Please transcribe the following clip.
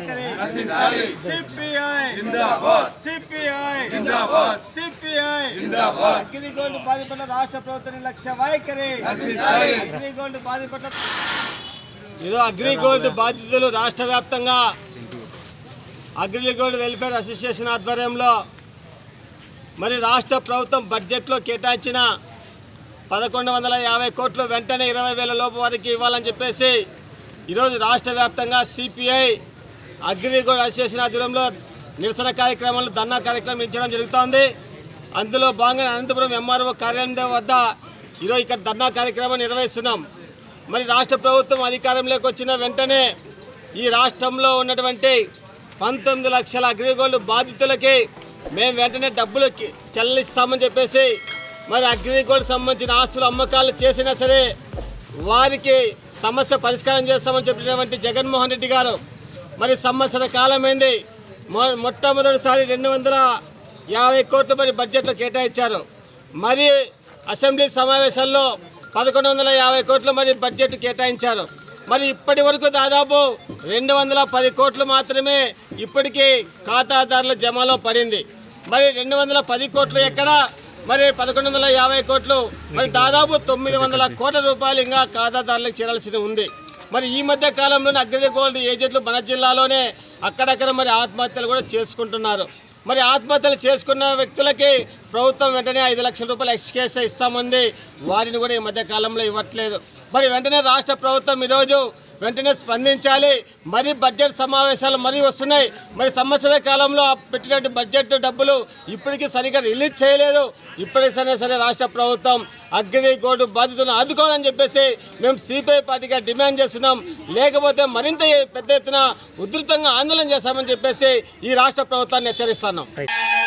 వైఖరి CPI CPI CPI Agrigold బాధిపడ్డ రాష్ట్ర ప్రభుత్వ నిర్లక్ష్య వైఖరి అగ్రిగోల్డ్ బాధిపడ్డ ఈరోజు అగ్రిగోల్డ్ బాధితులు రాష్ట్ర వ్యాప్తంగా అగ్రిగోల్డ్ వెల్ఫేర్ అసోసియేషన్ ఆధ్వర్యంలో మరి రాష్ట్ర ప్రభుత్వం బడ్జెట్లో కేటాయించిన పదకొండు వందల యాభై కోట్లు వెంటనే ఇరవై వేల లోపు వారికి ఇవ్వాలని చెప్పేసి ఈరోజు రాష్ట్ర వ్యాప్తంగా సిపిఐ అగ్రిగోల్డ్ అసోసియేషన్ ఆధ్వర్యంలో నిరసన కార్యక్రమాలు ధర్నా కార్యక్రమం ఇచ్చడం జరుగుతోంది అందులో భాగంగా అనంతపురం ఎంఆర్ఓ కార్యాలయం వద్ద ఈరోజు ఇక్కడ ధర్నా కార్యక్రమం నిర్వహిస్తున్నాం మరి రాష్ట్ర ప్రభుత్వం అధికారంలోకి వచ్చిన వెంటనే ఈ రాష్ట్రంలో ఉన్నటువంటి పంతొమ్మిది లక్షల అగ్రిగోల్డ్ బాధితులకి మేము వెంటనే డబ్బులు కి- చెల్లిస్తామని చెప్పేసి మరి అగ్రిగోల్డ్ సంబంధించిన ఆస్తుల అమ్మకాలు చేసినా సరే వారికి సమస్య పరిష్కారం చేస్తామని చెప్పినటువంటి జగన్మోహన్ రెడ్డి గారు మరి సంవత్సర కాలమైంది మొ మొట్టమొదటిసారి రెండు వందల యాభై కోట్లు మరి బడ్జెట్లో కేటాయించారు మరి అసెంబ్లీ సమావేశాల్లో పదకొండు వందల యాభై కోట్లు మరి బడ్జెట్ కేటాయించారు మరి ఇప్పటి వరకు దాదాపు రెండు వందల పది కోట్లు మాత్రమే ఇప్పటికీ ఖాతాదారుల జమలో పడింది మరి రెండు వందల పది కోట్లు ఎక్కడ మరి పదకొండు వందల యాభై కోట్లు మరి దాదాపు తొమ్మిది వందల కోట్ల రూపాయలు ఇంకా ఖాతాదారులకు చేరాల్సి ఉంది మరి ఈ మధ్య కాలంలోనే అగ్రి గోల్డ్ ఏజెంట్లు మన జిల్లాలోనే అక్కడక్కడ మరి ఆత్మహత్యలు కూడా చేసుకుంటున్నారు మరి ఆత్మహత్యలు చేసుకున్న వ్యక్తులకి ప్రభుత్వం వెంటనే ఐదు లక్షల రూపాయలు ఎక్స్కేస్ ఇస్తామంది వారిని కూడా ఈ మధ్య కాలంలో ఇవ్వట్లేదు మరి వెంటనే రాష్ట్ర ప్రభుత్వం ఈరోజు వెంటనే స్పందించాలి మరి బడ్జెట్ సమావేశాలు మరీ వస్తున్నాయి మరి సంవత్సర కాలంలో ఆ పెట్టినట్టు బడ్జెట్ డబ్బులు ఇప్పటికీ సరిగా రిలీజ్ చేయలేదు ఇప్పటికైనా సరే రాష్ట్ర ప్రభుత్వం అగ్రి గోల్డ్ బాధితులను ఆదుకోవాలని చెప్పేసి మేము సిపిఐ పార్టీగా డిమాండ్ చేస్తున్నాం లేకపోతే మరింత పెద్ద ఎత్తున ఉధృతంగా ఆందోళన చేస్తామని చెప్పేసి ఈ రాష్ట్ర ప్రభుత్వాన్ని హెచ్చరిస్తున్నాం